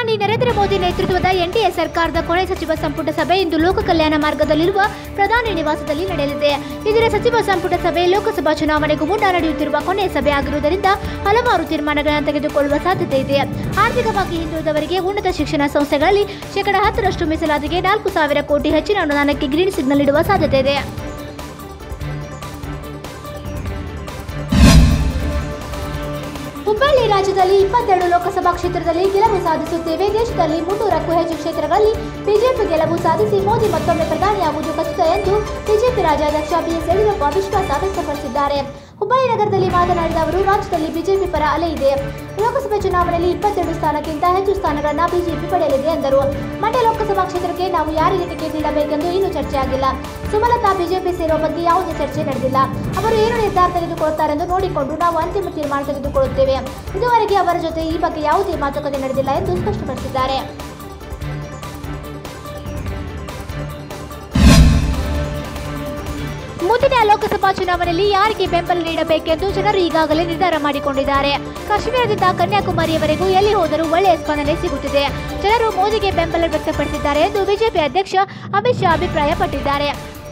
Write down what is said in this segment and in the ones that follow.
ಪ್ರಧಾನಿ ನರೇಂದ್ರ ಮೋದಿ ನೇತೃತ್ವದ ಎನ್ಡಿಎ ಸರ್ಕಾರದ ಕೊನೆ ಸಚಿವ ಸಂಪುಟ ಸಭೆ ಇಂದು ಲೋಕ ಕಲ್ಯಾಣ ಮಾರ್ಗದಲ್ಲಿರುವ ಪ್ರಧಾನಿ ನಿವಾಸದಲ್ಲಿ ನಡೆಯಲಿದೆ ಇದರ ಸಚಿವ ಸಂಪುಟ ಸಭೆ ಲೋಕಸಭಾ ಚುನಾವಣೆಗೂ ಮುನ್ನ ನಡೆಯುತ್ತಿರುವ ಕೊನೆ ಸಭೆ ಆಗಿರುವುದರಿಂದ ಹಲವಾರು ತೀರ್ಮಾನಗಳನ್ನು ತೆಗೆದುಕೊಳ್ಳುವ ಸಾಧ್ಯತೆ ಇದೆ ಆರ್ಥಿಕವಾಗಿ ಹಿಂದುಳಿದವರಿಗೆ ಉನ್ನತ ಶಿಕ್ಷಣ ಸಂಸ್ಥೆಗಳಲ್ಲಿ ಶೇಕಡ ಹತ್ತರಷ್ಟು ಮೀಸಲಾತಿಗೆ ನಾಲ್ಕು ಸಾವಿರ ಕೋಟಿ ಹೆಚ್ಚಿನ ಅನುದಾನಕ್ಕೆ ಗ್ರೀನ್ ಸಿಗ್ನಲ್ ಇಡುವ ಸಾಧ್ಯತೆ ಇದೆ ಹುಬ್ಬಳ್ಳಿ ರಾಜ್ಯದಲ್ಲಿ ಇಪ್ಪತ್ತೆರಡು ಲೋಕಸಭಾ ಕ್ಷೇತ್ರದಲ್ಲಿ ಗೆಲುವು ಸಾಧಿಸುತ್ತೇವೆ ದೇಶದಲ್ಲಿ ಮುನ್ನೂರಕ್ಕೂ ಹೆಚ್ಚು ಕ್ಷೇತ್ರಗಳಲ್ಲಿ ಬಿಜೆಪಿ ಗೆಲುವು ಸಾಧಿಸಿ ಮೋದಿ ಮತ್ತೊಮ್ಮೆ ಪ್ರಧಾನಿಯಾಗುವುದು ಖಚಿತ ಎಂದು ಬಿಜೆಪಿ ರಾಜ್ಯಾಧ್ಯಕ್ಷ ಬಿಎಸ್ ಯಡಿಯೂರಪ್ಪ ವಿಶ್ವಾಸ ವ್ಯಕ್ತಪಡಿಸಿದ್ದಾರೆ ಹುಬ್ಬಳ್ಳಿ ನಗರದಲ್ಲಿ ಮಾತನಾಡಿದ ಅವರು ರಾಜ್ಯದಲ್ಲಿ ಬಿಜೆಪಿ ಪರ ಅಲೆ ಇದೆ ಲೋಕಸಭೆ ಚುನಾವಣೆಯಲ್ಲಿ ಇಪ್ಪತ್ತೆರಡು ಸ್ಥಾನಕ್ಕಿಂತ ಹೆಚ್ಚು ಸ್ಥಾನಗಳನ್ನು ಬಿಜೆಪಿ ಪಡೆಯಲಿದೆ ಎಂದರು ಮಂಡ್ಯ ಲೋಕಸಭಾ ಕ್ಷೇತ್ರಕ್ಕೆ ನಾವು ಯಾರಿಗೆ ಟಿಕೆಟ್ ನೀಡಬೇಕೆಂದು ಇನ್ನೂ ಚರ್ಚೆ ಆಗಿಲ್ಲ ಸುಮಲತಾ ಬಿಜೆಪಿ ಸೇರುವ ಬಗ್ಗೆ ಯಾವುದೇ ಚರ್ಚೆ ನಡೆದಿಲ್ಲ ಅವರು ಏನು ನಿರ್ಧಾರ ತೆಗೆದುಕೊಳ್ಳುತ್ತಾರೆಂದು ನೋಡಿಕೊಂಡು ನಾವು ಅಂತಿಮ ತೀರ್ಮಾನ ತೆಗೆದುಕೊಳ್ಳುತ್ತೇವೆ ಇದುವರೆಗೆ ಅವರ ಜೊತೆ ಈ ಬಗ್ಗೆ ಯಾವುದೇ ಮಾತುಕತೆ ನಡೆದಿಲ್ಲ ಎಂದು ಸ್ಪಷ್ಟಪಡಿಸಿದ್ದಾರೆ ಮುಂದಿನ ಲೋಕಸಭಾ ಚುನಾವಣೆಯಲ್ಲಿ ಯಾರಿಗೆ ಬೆಂಬಲ ನೀಡಬೇಕೆಂದು ಜನರು ಈಗಾಗಲೇ ನಿರ್ಧಾರ ಮಾಡಿಕೊಂಡಿದ್ದಾರೆ ಕಾಶ್ಮೀರದಿಂದ ಕನ್ಯಾಕುಮಾರಿಯವರೆಗೂ ಎಲ್ಲಿ ಹೋದರೂ ಒಳ್ಳೆಯ ಸ್ಪಂದನೆ ಸಿಗುತ್ತಿದೆ ಜನರು ಮೋದಿಗೆ ಬೆಂಬಲ ವ್ಯಕ್ತಪಡಿಸಿದ್ದಾರೆ ಎಂದು ಬಿಜೆಪಿ ಅಧ್ಯಕ್ಷ ಅಮಿತ್ ಶಾ ಅಭಿಪ್ರಾಯಪಟ್ಟಿದ್ದಾರೆ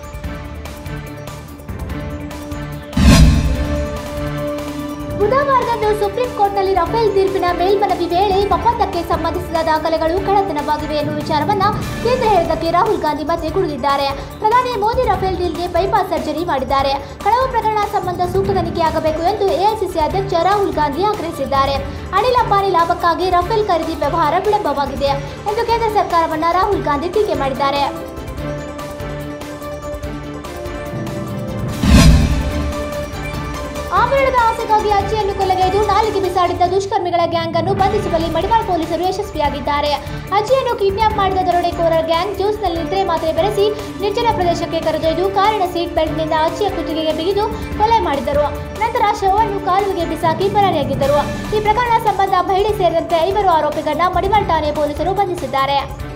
ಬುಧವಾರದಂದು ಸುಪ್ರೀಂ ಕೋರ್ಟ್ನಲ್ಲಿ ರಫೇಲ್ ತೀರ್ಪಿನ ಮೇಲ್ಮನವಿ ವೇಳೆ ಒಪ್ಪಂದಕ್ಕೆ ಸಂಬಂಧಿಸಿದ ದಾಖಲೆಗಳು ಕಳ್ಳತನವಾಗಿವೆ ಎನ್ನುವ ವಿಚಾರವನ್ನ ಕೇಂದ್ರ ಹೇಳಿದ್ದಕ್ಕೆ ರಾಹುಲ್ ಗಾಂಧಿ ಮತ್ತೆ ಗುಡುಗಿದ್ದಾರೆ ಪ್ರಧಾನಿ ಮೋದಿ ರಫೇಲ್ ಡೀಲ್ಗೆ ಬೈಪಾಸ್ ಸರ್ಜರಿ ಮಾಡಿದ್ದಾರೆ ಕಳವು ಪ್ರಕರಣ ಸಂಬಂಧ ಸೂಕ್ತ ತನಿಖೆಯಾಗಬೇಕು ಎಂದು ಎಐಸಿಸಿ ಅಧ್ಯಕ್ಷ ರಾಹುಲ್ ಗಾಂಧಿ ಆಗ್ರಹಿಸಿದ್ದಾರೆ ಅನಿಲ್ ಅಂಬಾನಿ ಲಾಭಕ್ಕಾಗಿ ರಫೇಲ್ ಖರೀದಿ ವ್ಯವಹಾರ ವಿಳಂಬವಾಗಿದೆ ಎಂದು ಕೇಂದ್ರ ಸರ್ಕಾರವನ್ನ ರಾಹುಲ್ ಗಾಂಧಿ ಟೀಕೆ ಮಾಡಿದ್ದಾರೆ ಆಭರಣದ ಆಸೆಗಾಗಿ ಅಜ್ಜಿಯನ್ನು ಕೊಲೆಗೈದು ನಾಲಿಗೆ ಬಿಸಾಡಿದ್ದ ದುಷ್ಕರ್ಮಿಗಳ ಗ್ಯಾಂಗ್ ಅನ್ನು ಬಂಧಿಸುವಲ್ಲಿ ಮಡಿವಾಳ ಪೊಲೀಸರು ಯಶಸ್ವಿಯಾಗಿದ್ದಾರೆ ಅಜ್ಜಿಯನ್ನು ಕಿಡ್ನಾಪ್ ಮಾಡಿದ ದರೋಡೆಕೋರರ ಗ್ಯಾಂಗ್ ಜ್ಯೂಸ್ನಲ್ಲಿ ನಿದ್ರೆ ಮಾತ್ರೆ ಬೆರೆಸಿ ನಿರ್ಜನ ಪ್ರದೇಶಕ್ಕೆ ಕರೆದೊಯ್ದು ಕಾರಿನ ಸೀಟ್ ಬೆಲ್ಟ್ನಿಂದ ಅಜ್ಜಿಯ ಕುತ್ತಿಗೆಗೆ ಬಿಗಿದು ಕೊಲೆ ಮಾಡಿದರು ನಂತರ ಶವವನ್ನು ಕಾಲುವೆಗೆ ಬಿಸಾಕಿ ಪರಾರಿಯಾಗಿದ್ದರು ಈ ಪ್ರಕರಣ ಸಂಬಂಧ ಮಹಿಳೆ ಸೇರಿದಂತೆ ಐವರು ಆರೋಪಿಗಳನ್ನ ಮಡಿವಾಳ ಠಾಣೆ ಪೊಲೀಸರು ಬಂಧಿಸಿದ್ದಾರೆ